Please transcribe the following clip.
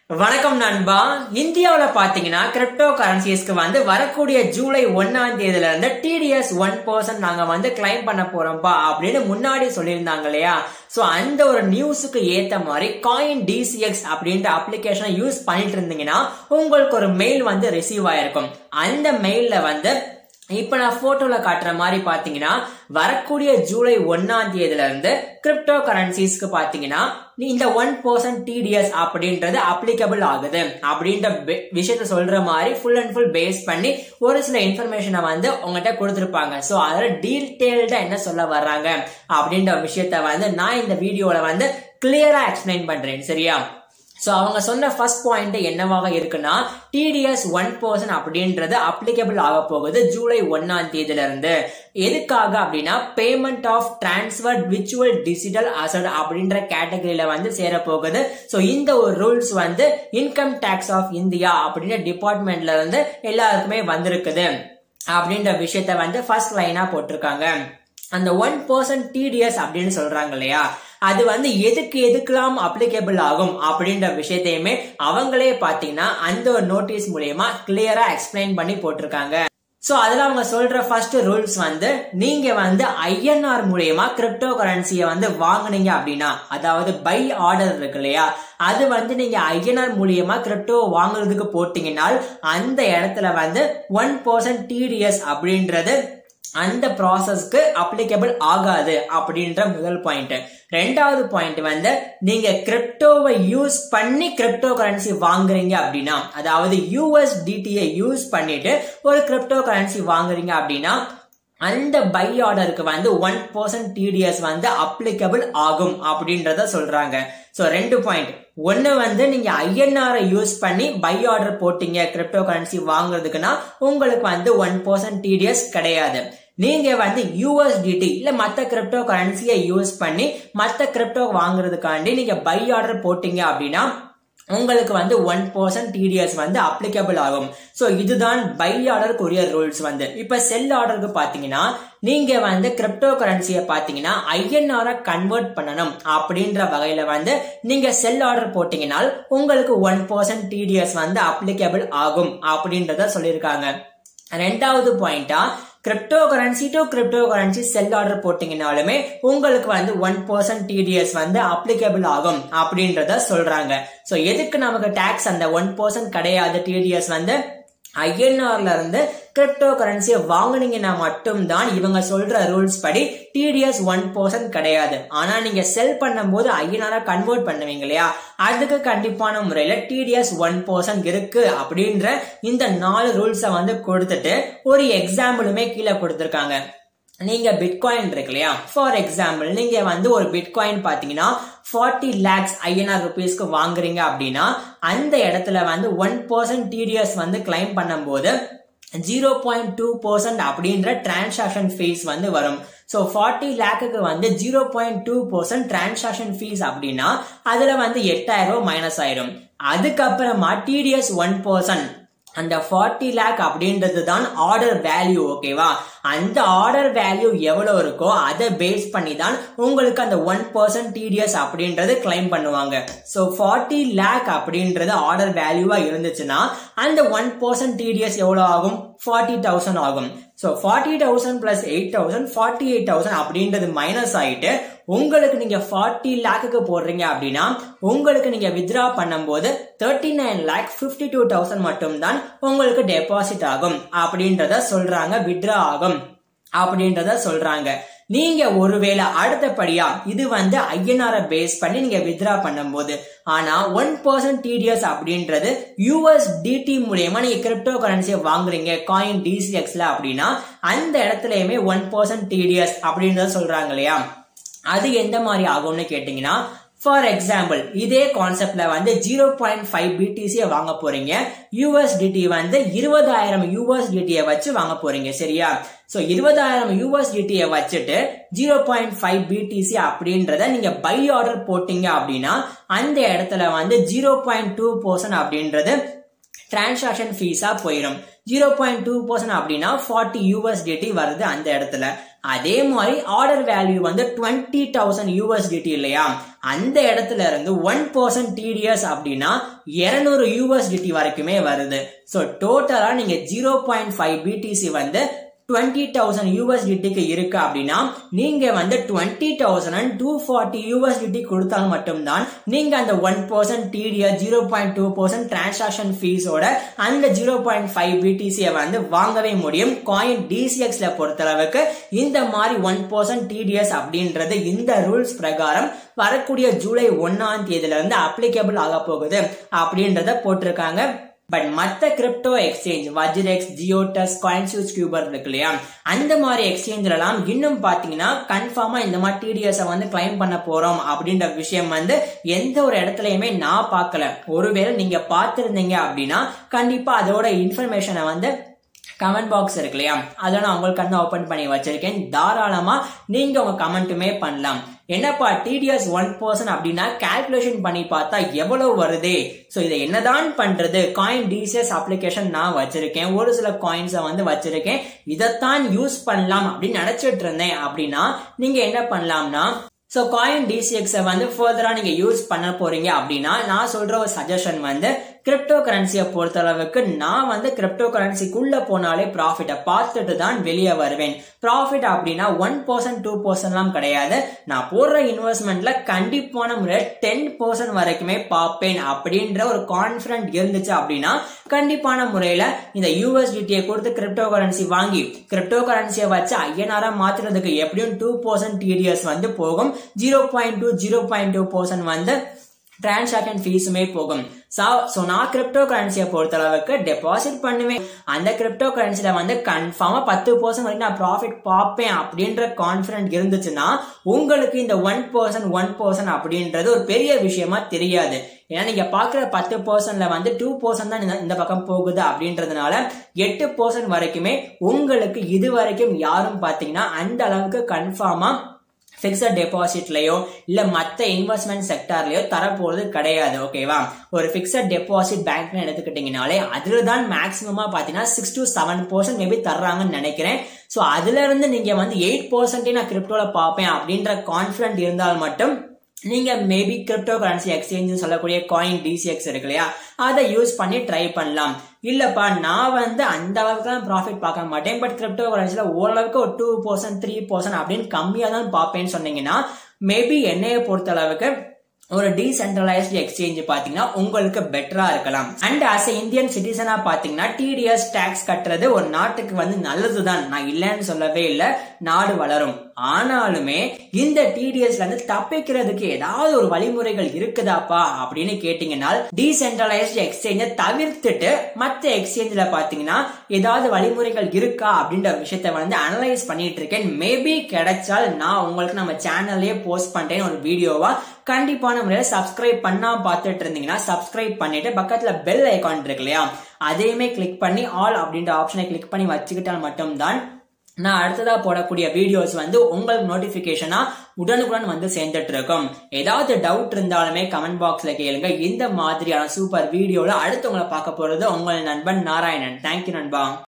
வணக்கம் நண்பா இந்தியாவுல பாத்தீங்கன்னா கிரிப்டோ கரன்சிஸ்க்கு வந்து வரக்கூடிய ஜூலை ஒன்னாம் தேதியில இருந்து டிடிஎஸ் ஒன் பர்சன்ட் நாங்க வந்து கிளைம் பண்ண போறோம்ப்பா அப்படின்னு முன்னாடி சொல்லியிருந்தாங்க இல்லையா சோ அந்த ஒரு நியூஸுக்கு ஏத்த மாதிரி காயின் டிசிஎக்ஸ் அப்படின்ற அப்ளிகேஷனை யூஸ் பண்ணிட்டு இருந்தீங்கன்னா உங்களுக்கு ஒரு மெயில் வந்து ரிசீவ் ஆயிருக்கும் அந்த மெயில்ல வந்து இப்ப நான் போட்டோல காட்டுற மாதிரி பாத்தீங்கன்னா வரக்கூடிய ஜூலை ஒன்னாம் தேதியில இருந்து கிரிப்டோ கரன்சிஸ்க்கு பாத்தீங்கன்னா இந்த ஒன் பர்சன்ட் டிடிஎஸ் அப்படின்றது அப்ளிகபிள் ஆகுது அப்படின்ற விஷயத்த சொல்ற மாதிரி ஃபுல் அண்ட் ஃபுல் பேஸ் பண்ணி ஒரு சில இன்ஃபர்மேஷனை வந்து உங்ககிட்ட கொடுத்துருப்பாங்க ஸோ அதில் டீட்டெயில்டா என்ன சொல்ல வர்றாங்க அப்படின்ற விஷயத்த வந்து நான் இந்த வீடியோல வந்து கிளியரா எக்ஸ்பிளைன் பண்றேன் சரியா ஸோ அவங்க சொன்ன ஃபர்ஸ்ட் பாயிண்ட் என்னவாக இருக்குன்னா டிடிஎஸ் ஒன் பர்சன்ட் அப்படின்றது அப்ளிகபிள் ஆக போகுது ஜூலை ஒன்னாம் தேதியில இருந்து எதுக்காக அப்படின்னா payment of transfer virtual digital asset அப்படின்ற கேட்டகரியில வந்து சேர போகுது ஸோ இந்த ஒரு ரூல்ஸ் வந்து இன்கம் டேக்ஸ் ஆஃப் இந்தியா அப்படின்ற டிபார்ட்மெண்ட்ல இருந்து எல்லாருக்குமே வந்திருக்குது அப்படின்ற விஷயத்த வந்து ஃபர்ஸ்ட் லைனா போட்டிருக்காங்க அந்த ஒன் பர்சன்ட் டிடிஎஸ் அப்படின்னு சொல்றாங்க இல்லையா அது வந்து எதுக்கு எதுக்கெல்லாம் அப்ளிகபிள் ஆகும் அப்படின்ற விஷயத்தையுமே அவங்களே பாத்தீங்கன்னா அந்த ஒரு நோட்டீஸ் மூலியமா கிளியரா எக்ஸ்பிளைன் பண்ணி போட்டிருக்காங்க சோ அதுல அவங்க சொல்ற ஃபர்ஸ்ட் ரூல்ஸ் வந்து நீங்க வந்து ஐஎன்ஆர் மூலியமா கிரிப்டோ கரன்சியை வந்து வாங்குனீங்க அப்படின்னா அதாவது பை ஆர்டர் இருக்கு இல்லையா அது வந்து நீங்க ஐஎன்ஆர் மூலியமா கிரிப்டோ வாங்குறதுக்கு போட்டீங்கன்னா அந்த இடத்துல வந்து ஒன் பர்சன்ட் டிடிஎஸ் அப்படின்றது அந்த ப்ராசஸ்க்கு அப்ளிகபிள் ஆகாது அப்படின்ற முதல் பாயிண்ட் ரெண்டாவது பாயிண்ட் வந்து நீங்க கிரிப்டோவை யூஸ் பண்ணி கிரிப்டோ கரன்சி வாங்குறீங்க அப்படின்னா அதாவது யூஎஸ்டிடியை யூஸ் பண்ணிட்டு ஒரு கிரிப்டோ கரன்சி வாங்குறீங்க அப்படின்னா அந்த பை ஆர்டருக்கு வந்து ஒன் பர்சன்ட் டிடிஎஸ் வந்து அப்ளிகபிள் ஆகும் அப்படின்றத சொல்றாங்க ஸோ ரெண்டு பாயிண்ட் ஒன்னு வந்து நீங்க ஐஎன்ஆரை யூஸ் பண்ணி பை ஆர்டர் போட்டீங்க கிரிப்டோ கரன்சி வாங்குறதுக்குன்னா உங்களுக்கு வந்து ஒன் பர்சன்ட் டிடிஎஸ் கிடையாது நீங்க வந்து யூஎஸ்டிடி இல்ல மத்த கிரிப்டோ கரன்சியை யூஸ் பண்ணி மத்த கிரிப்டோ வாங்குறதுக்காண்டி நீங்க பை ஆர்டர் போட்டீங்க அப்படின்னா உங்களுக்கு வந்து ஒன் பர்சன்ட் டிடிஎஸ் வந்து அப்ளிகபிள் ஆகும் ஸோ இதுதான் பை ஆர்டர் கொரியர் ரூல்ஸ் வந்து இப்ப செல் ஆர்டருக்கு பாத்தீங்கன்னா நீங்க வந்து கிரிப்டோ கரன்சியை பாத்தீங்கன்னா ஐஎன்ஆரை கன்வெர்ட் பண்ணணும் அப்படின்ற வகையில வந்து நீங்க செல் ஆர்டர் போட்டீங்கன்னா உங்களுக்கு ஒன் பர்சன்ட் டிடிஎஸ் வந்து அப்ளிகபிள் ஆகும் அப்படின்றத சொல்லியிருக்காங்க ரெண்டாவது பாயிண்டா crypto currency to crypto currency sell order போட்டீங்கனாலுமே உங்களுக்கு வந்து ஒன் பர்சன்ட் டிடிஎஸ் வந்து அப்ளிகபிள் ஆகும் அப்படின்றத சொல்றாங்க சோ எதுக்கு நமக்கு டாக்ஸ் அந்த ஒன் பர்சன்ட் கிடையாது டிடிஎஸ் வந்து ஐஎன்ஆர்ல இருந்து கிரிப்டோ கரன்சியை வாங்குனீங்கன்னா மட்டும்தான் இவங்க சொல்ற ரூல்ஸ் படி டிடிஎஸ் ஒன் பர்சன்ட் கிடையாது ஆனா நீங்க செல் பண்ணும்போது ஐஎன்ஆர் கன்வெர்ட் பண்ணுவீங்க இல்லையா அதுக்கு கண்டிப்பான முறையில டிடிஎஸ் ஒன் பர்சன்ட் இருக்கு அப்படின்ற இந்த நாலு ரூல்ஸை வந்து கொடுத்துட்டு ஒரு எக்ஸாம்பிளுமே கீழே கொடுத்துருக்காங்க நீங்க பிட்காயின் இருக்கு இல்லையா ஃபார் எக்ஸாம்பிள் நீங்க வந்து ஒரு பிட்காயின் பாத்தீங்கன்னா ஃபார்ட்டி லேக்ஸ் ஐஎன்ஆர் ருபீஸ்க்கு வாங்குறீங்க அப்படின்னா அந்த இடத்துல வந்து ஒன் பர்சன்ட் டிடிஎஸ் வந்து கிளைம் பண்ணும்போது ஜீரோ பாயிண்ட் டூ பர்சன்ட் அப்படின்ற டிரான்சாக்ஷன் ஃபீஸ் வந்து வரும் ஸோ ஃபார்ட்டி லேக்குக்கு வந்து zero point two percent transaction fees அப்படின்னா அதுல வந்து எட்டாயிரம் ரூபாய் மைனஸ் ஆயிரும் அதுக்கப்புறமா டிடிஎஸ் ஒன் பர்சன்ட் அந்த ஃபார்ட்டி லேக் அப்படின்றது தான் ஆர்டர் வேல்யூ ஓகேவா அந்த ஆர்டர் வேல்யூ எவ்வளவு இருக்கோ அதை பேஸ் பண்ணி தான் உங்களுக்கு அந்த ஒன் பர்சன்ட் டிடிஎஸ் அப்படின்றது கிளைம் பண்ணுவாங்க ஸோ ஃபார்ட்டி லேக் அப்படின்றது ஆர்டர் வேல்யூவா இருந்துச்சுன்னா அந்த ஒன் பர்சன்ட் டிடிஎஸ் எவ்வளவு ஆகும் ஃபார்ட்டி தௌசண்ட் ஆகும் so forty thousand plus eight thousand forty eight thousand அப்படின்றது மைனஸ் ஆயிட்டு உங்களுக்கு நீங்க ஃபார்ட்டி லேக்குக்கு போடுறீங்க அப்படின்னா உங்களுக்கு நீங்க வித்ரா பண்ணும்போது thirty nine lakh fifty two thousand மட்டும்தான் உங்களுக்கு டெபாசிட் ஆகும் அப்படின்றத சொல்றாங்க வித்ரா ஆகும் அப்படின்றத சொல்றாங்க நீங்க ஒருவேளை அடுத்தபடியா இது வந்து ஐஎன்ஆர் பேஸ் பண்ணி நீங்க வித்ரா பண்ணும்போது ஆனா ஒன் பர்சன்ட் டிடிஎஸ் அப்படின்றது யூஎஸ் டிடி மூலியமா நீங்க கிரிப்டோ கரன்சியை வாங்குறீங்க காயின் டிசிஎக்ஸ்ல அப்படின்னா அந்த இடத்துலயுமே ஒன் பர்சன்ட் டிடிஎஸ் அப்படின்றத சொல்றாங்க இல்லையா அது எந்த மாதிரி ஆகும்னு கேட்டீங்கன்னா ஃபார் எக்ஸாம்பிள் இதே கான்செப்ட்ல வந்து ஜீரோ பாயிண்ட் ஃபைவ் பிடிசியை வாங்க போறீங்க யூஎஸ்டிடி வந்து இருபதாயிரம் யூஎஸ்டிடியை வச்சு வாங்க போறீங்க சரியா ஸோ இருபதாயிரம் யூஎஸ்டிடியை வச்சுட்டு ஜீரோ பாயிண்ட் ஃபைவ் பிடிசி அப்படின்றத நீங்க பை ஆர்டர் போட்டீங்க அப்படின்னா அந்த இடத்துல வந்து ஜீரோ பாயிண்ட் டூ பர்சன்ட் அப்படின்றது டிரான்சாக்ஷன் ஃபீஸா போயிடும் ஜீரோ பாயிண்ட் டூ பர்சன்ட் அப்படின்னா ஃபார்ட்டி யூஎஸ்டிடி வருது அந்த இடத்துல அதே மாதிரி ஆர்டர் வேல்யூ வந்து டுவெண்ட்டி தௌசண்ட் யூஎஸ்டிடி இல்லையா அந்த இடத்துல இருந்து ஒன் பர்சன்ட் டிடிஎஸ் அப்படின்னா இருநூறு யூஎஸ்டிடி வரைக்குமே வருது ஸோ டோட்டலா நீங்க ஜீரோ பாயிண்ட் ஃபைவ் பிடிசி வந்து டுவெண்ட்டி தௌசண்ட் யூஎஸ்டிடிக்கு இருக்கு அப்படின்னா நீங்க வந்து twenty thousand and two forty USDT கொடுத்தால் மட்டும்தான் நீங்க அந்த one percent TDS zero point two percent transaction ஃபீஸோட அந்த ஜீரோ பாயிண்ட் ஃபைவ் பிடிசியை வந்து வாங்கவே முடியும் காயின் டிசிஎக்ஸ்ல பொறுத்தளவுக்கு இந்த மாதிரி ஒன் பர்சன்ட் டிடிஎஸ் அப்படின்றது இந்த ரூல்ஸ் பிரகாரம் வரக்கூடிய ஜூலை ஒன்னாம் தேதியில இருந்து அப்ளிகபிள் ஆக போகுது அப்படின்றத போட்டிருக்காங்க பட் மத்த crypto exchange WazirX Giottus CoinSwitch Kuber இருக்கு இல்லையா அந்த மாதிரி எக்ஸ்சேஞ்சில் எல்லாம் இன்னும் பாத்தீங்கன்னா கன்ஃபார்மா இந்த மாதிரி டிடிஎஸ் வந்து கிளைம் பண்ண போறோம் அப்படின்ற விஷயம் வந்து எந்த ஒரு இடத்துலயுமே நான் பார்க்கல ஒருவேளை நீங்க பார்த்திருந்தீங்க அப்படின்னா கண்டிப்பா அதோட இன்ஃபர்மேஷனை வந்து கமெண்ட் பாக்ஸ் இருக்கு இல்லையா அதை நான் உங்களுக்கு வந்து ஓபன் பண்ணி வச்சிருக்கேன் தாராளமா நீங்க உங்க கமெண்ட்டுமே பண்ணலாம் என்னப்பா டிடிஎஸ் ஒன் பர்சன்ட் அப்படின்னா கால்குலேஷன் பண்ணி பார்த்தா எவ்வளவு வருது ஸோ இதை என்னதான் பண்றது காயின் டிசிஎஸ் அப்ளிகேஷன் நான் வச்சிருக்கேன் ஒரு சில காயின்ஸை வந்து வச்சிருக்கேன் இதைத்தான் யூஸ் பண்ணலாம் அப்படின்னு நினைச்சிட்டு இருந்தேன் அப்படின்னா நீங்க என்ன பண்ணலாம்னா ஸோ காயின் டிசிஎக்ஸை வந்து ஃபர்தரா நீங்க யூஸ் பண்ண போறீங்க அப்படின்னா நான் சொல்ற ஒரு சஜஷன் வந்து கிரிப்டோ கரன்சியை பொறுத்த அளவுக்கு நான் வந்து கிரிப்டோ கரன்சிக்குள்ள போனாலே ப்ராஃபிட்டை பார்த்துட்டு தான் வெளியே வருவேன் ப்ராஃபிட் அப்படின்னா ஒன் பர்சன்ட் டூ பர்சன்ட்லாம் கிடையாது நான் போடுற இன்வெஸ்ட்மெண்ட்ல கண்டிப்பான முறையில் டென் பர்சன்ட் வரைக்குமே பார்ப்பேன் அப்படின்ற ஒரு கான்பிடன்ட் இருந்துச்சு அப்படின்னா கண்டிப்பான முறையில இந்த யூஎஸ்டிடியை கொடுத்து கிரிப்டோ கரன்சி வாங்கி கிரிப்டோ கரன்சியை வச்சு ஐயனாரா மாத்துறதுக்கு எப்படியும் டூ பர்சன்ட் டிடிஎஸ் வந்து போகும் zero point two zero point two percent வந்து டிரான்சாக்ஷன் ஃபீஸுமே போகும் ஸோ நான் கிரிப்டோ கரன்சியை பொறுத்த அளவுக்கு டெபாசிட் பண்ணுவேன் அந்த கிரிப்டோ கரன்சில வந்து கன்ஃபார்மா பத்து பர்சன்ட் வரைக்கும் நான் ப்ராஃபிட் பார்ப்பேன் அப்படின்ற கான்பிடன்ட் இருந்துச்சுன்னா உங்களுக்கு இந்த ஒன் பர்சன்ட் ஒன் பர்சன்ட் அப்படின்றது ஒரு பெரிய விஷயமா தெரியாது ஏன்னா நீங்க பாக்குற பத்து பர்சன்ட்ல வந்து டூ பர்சன்ட் தான் இந்த பக்கம் போகுது அப்படின்றதுனால எட்டு பர்சன்ட் வரைக்குமே உங்களுக்கு இது வரைக்கும் யாரும் பாத்தீங்கன்னா அந்த அளவுக்கு கன்ஃபார்மா பிக்சட் டெபாசிட்லயோ இல்ல மத்த இன்வெஸ்ட்மெண்ட் செக்டார்லயோ தரப்போறது கிடையாது ஓகேவா ஒரு பிக்சட் டெபாசிட் பேங்க்ல எடுத்துக்கிட்டீங்கனாலே அதுல தான் மேக்சிமமா பாத்தீங்கன்னா six to seven percent maybe தர்றாங்கன்னு நினைக்கிறேன் சோ அதுல இருந்து நீங்க வந்து எயிட் பர்சன்டே நான் கிரிப்டோல பார்ப்பேன் அப்படின்ற கான்பிடன்ட் இருந்தால் மட்டும் நீங்க மேபி கிரிப்டோ கரன்சி எக்ஸ்சேஞ்ச் சொல்லக்கூடிய காயின் டிசிஎக்ஸ் இருக்கு இல்லையா அதை யூஸ் பண்ணி ட்ரை பண்ணலாம் இல்லப்பா நான் வந்து அந்த அளவுக்கு தான் ப்ராஃபிட் பார்க்க மாட்டேன் பட் கிரிப்டோ கரன்சில ஓரளவுக்கு ஒரு டூ பர்சன்ட் த்ரீ பர்சன்ட் அப்படின்னு கம்மியா தான் பார்ப்பேன்னு சொன்னீங்கன்னா மேபி என்னைய பொறுத்த அளவுக்கு ஒரு டீசென்ட்ரலைஸ்டு எக்ஸ்சேஞ்ச் பாத்தீங்கன்னா உங்களுக்கு பெட்டரா இருக்கலாம் அண்ட் ஆஸ் எ இந்தியன் சிட்டிசனா பாத்தீங்கன்னா டிடிஎஸ் டாக்ஸ் கட்டுறது ஒரு நாட்டுக்கு வந்து நல்லதுதான் நான் இல்லைன்னு சொல்லவே இல்லை நாடு வளரும் ஆனாலுமே இந்த டிடிஎஸ்ல இருந்து தப்பிக்கிறதுக்கு ஏதாவது ஒரு வழிமுறைகள் இருக்குதாப்பா அப்படின்னு கேட்டீங்கன்னா டீசென்ட்ரலைஸ்டு எக்ஸ்சேஞ்ச தவிர்த்துட்டு மத்த எக்ஸ்சேஞ்சில் பாத்தீங்கன்னா ஏதாவது வழிமுறைகள் இருக்கா அப்படின்ற விஷயத்த வந்து அனலைஸ் பண்ணிட்டு இருக்கேன் மேபி கிடைச்சால் நான் உங்களுக்கு நம்ம சேனல்லே போஸ்ட் பண்றேன் ஒரு வீடியோவா கண்டிப்பான முறையில் சப்ஸ்கிரைப் பண்ணாம பார்த்துட்டு இருந்தீங்கன்னா சப்ஸ்கிரைப் பண்ணிட்டு பக்கத்துல பெல் ஐகான் இருக்கு இல்லையா அதையுமே கிளிக் பண்ணி ஆல் அப்படின்ற ஆப்ஷனை கிளிக் பண்ணி வச்சுக்கிட்டால் மட்டும்தான் நான் அடுத்ததா போடக்கூடிய வீடியோஸ் வந்து உங்களுக்கு நோட்டிபிகேஷனா உடனுக்குடன் வந்து சேர்ந்துட்டு இருக்கும் ஏதாவது டவுட் இருந்தாலுமே கமெண்ட் பாக்ஸ்ல கேளுங்க இந்த மாதிரியான சூப்பர் வீடியோல அடுத்து உங்களை பார்க்க போறது உங்கள் நண்பன் நாராயணன் தேங்க்யூ நண்பா